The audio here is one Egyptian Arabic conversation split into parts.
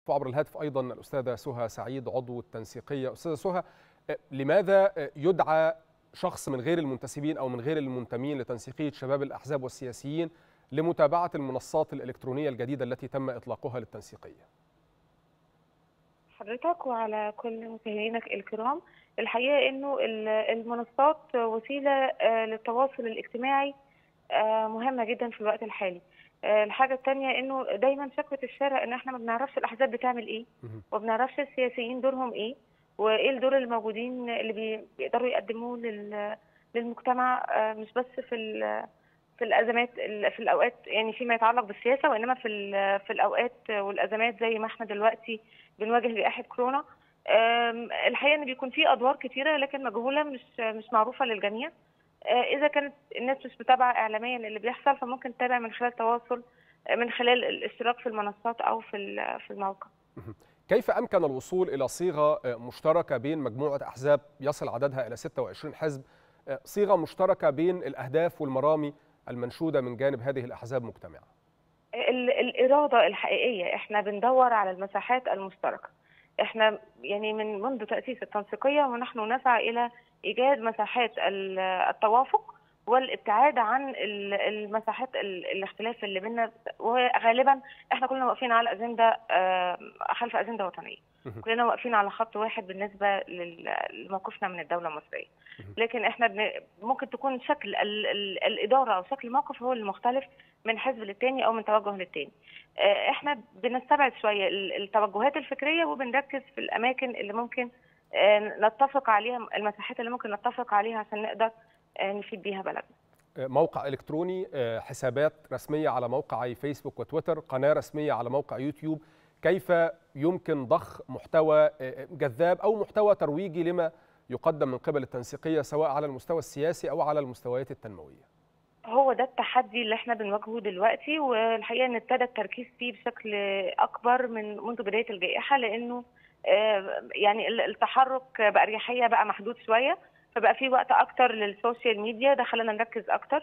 وعبر الهاتف ايضا الاستاذه سهى سعيد عضو التنسيقيه استاذه سهى لماذا يدعى شخص من غير المنتسبين او من غير المنتمين لتنسيقيه شباب الاحزاب والسياسيين لمتابعه المنصات الالكترونيه الجديده التي تم اطلاقها للتنسيقيه حضرتك وعلى كل مشاهدينك الكرام الحقيقه انه المنصات وسيله للتواصل الاجتماعي مهمه جدا في الوقت الحالي الحاجه الثانيه انه دايما شكوى الشارع ان احنا ما بنعرفش الاحزاب بتعمل ايه وما بنعرفش السياسيين دورهم ايه وايه الدور الموجودين اللي بيقدروا يقدموه للمجتمع مش بس في في الازمات في الاوقات يعني فيما يتعلق بالسياسه وانما في في الاوقات والازمات زي ما احنا دلوقتي بنواجه جائحه كورونا الحقيقه ان بيكون في ادوار كثيره لكن مجهوله مش مش معروفه للجميع اذا كانت الناس مش متابعه اعلاميا اللي بيحصل فممكن تتابع من خلال تواصل من خلال الاشتراك في المنصات او في في الموقع كيف امكن الوصول الى صيغه مشتركه بين مجموعه احزاب يصل عددها الى 26 حزب صيغه مشتركه بين الاهداف والمرامي المنشوده من جانب هذه الاحزاب مجتمعه الاراده الحقيقيه احنا بندور على المساحات المشتركه احنا يعني من منذ تاسيس التنسيقيه ونحن نسعى الى ايجاد مساحات التوافق والابتعاد عن المساحات الاختلاف اللي بينا وغالبا احنا كلنا واقفين على اجنده خلف اجنده وطنيه كلنا واقفين على خط واحد بالنسبه لموقفنا من الدوله المصريه لكن احنا ممكن تكون شكل الاداره او شكل الموقف هو المختلف من حزب للتاني او من توجه للتاني احنا بنستبعد شويه التوجهات الفكريه وبنركز في الاماكن اللي ممكن نتفق عليها المساحات اللي ممكن نتفق عليها عشان نقدر نفيد بيها بلدنا موقع الكتروني حسابات رسميه على موقعي فيسبوك وتويتر قناه رسميه على موقع يوتيوب كيف يمكن ضخ محتوى جذاب او محتوى ترويجي لما يقدم من قبل التنسيقيه سواء على المستوى السياسي او على المستويات التنمويه هو ده التحدي اللي احنا بنواجهه دلوقتي والحقيقه ان ابتدى التركيز فيه بشكل اكبر من منذ بدايه الجائحه لانه يعني التحرك باريحيه بقى محدود شويه فبقى في وقت اكتر للسوشيال ميديا ده خلانا نركز اكتر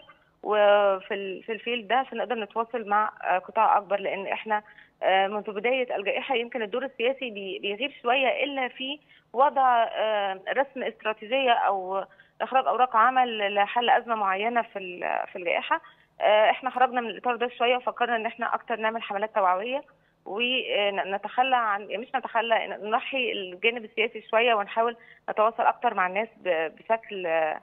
وفي في الفيلد ده عشان نقدر نتواصل مع قطاع اكبر لان احنا منذ بدايه الجائحه يمكن الدور السياسي بيغيب شويه الا في وضع رسم استراتيجيه او اخراج اوراق عمل لحل ازمه معينه في في الجائحه احنا خرجنا من الاطار ده شويه وفكرنا ان احنا اكتر نعمل حملات توعويه ونتخلى عن مش نتخلى نضحي الجانب السياسي شويه ونحاول نتواصل اكتر مع الناس بشكل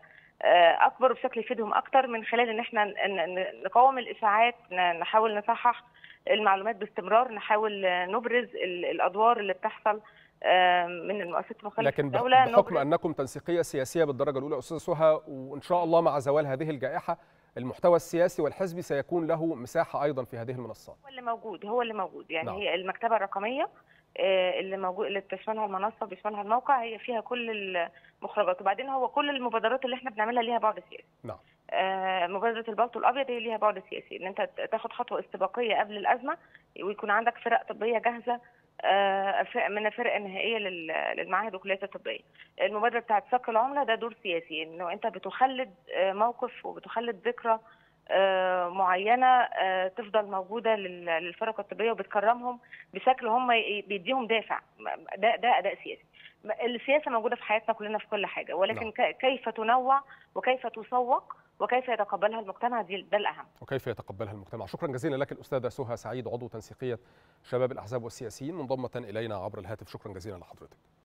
اكبر وبشكل يفيدهم اكتر من خلال ان احنا نقاوم الاشاعات نحاول نصحح المعلومات باستمرار نحاول نبرز الادوار اللي بتحصل من المؤسسات المختلفه لكن الدولة بحكم انكم تنسيقيه سياسيه بالدرجه الاولى استاذ سهى وان شاء الله مع زوال هذه الجائحه المحتوى السياسي والحزبي سيكون له مساحه ايضا في هذه المنصات. هو اللي موجود هو اللي موجود يعني نعم. هي المكتبه الرقميه اللي موجود اللي بتشملها المنصه وبيشملها الموقع هي فيها كل المخرجات وبعدين هو كل المبادرات اللي احنا بنعملها ليها بعد سياسي. نعم. آه مبادره البلطو الابيض هي ليها بعد سياسي ان انت تاخد خطوه استباقيه قبل الازمه ويكون عندك فرق طبيه جاهزه من الفرق النهائيه للمعاهد والكليات الطبيه. المبادره بتاعت صك العمله ده دور سياسي انه انت بتخلد موقف وبتخلد ذكرى معينه تفضل موجوده للفرق الطبيه وبتكرمهم بشكل هم بيديهم دافع ده ده اداء سياسي. السياسه موجوده في حياتنا كلنا في كل حاجه ولكن لا. كيف تنوع وكيف تسوق وكيف يتقبلها المجتمع دي ده الاهم وكيف يتقبلها المجتمع شكرا جزيلا لك الاستاذه سهى سعيد عضو تنسيقيه شباب الاحزاب والسياسيين منضمه الينا عبر الهاتف شكرا جزيلا لحضرتك